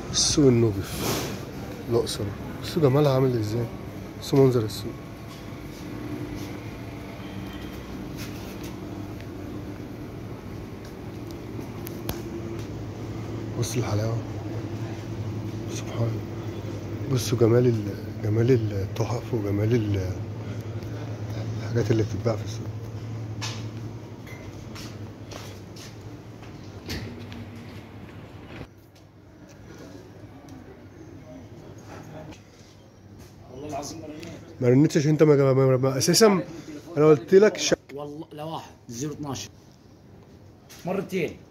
السوق النوبي في الأقصر بصوا جمالها عامل ازاي بصوا منظر السوق بص الحلاوة سبحان الله بصوا جمال ال... جمال التحف وجمال ال... الحاجات اللي بتتباع في السوق والله العظيم ما رنيت ما رنتش عشان انت ما... ما... ما... اساسا انا قلت لك ش... والله لواحد 012 مرتين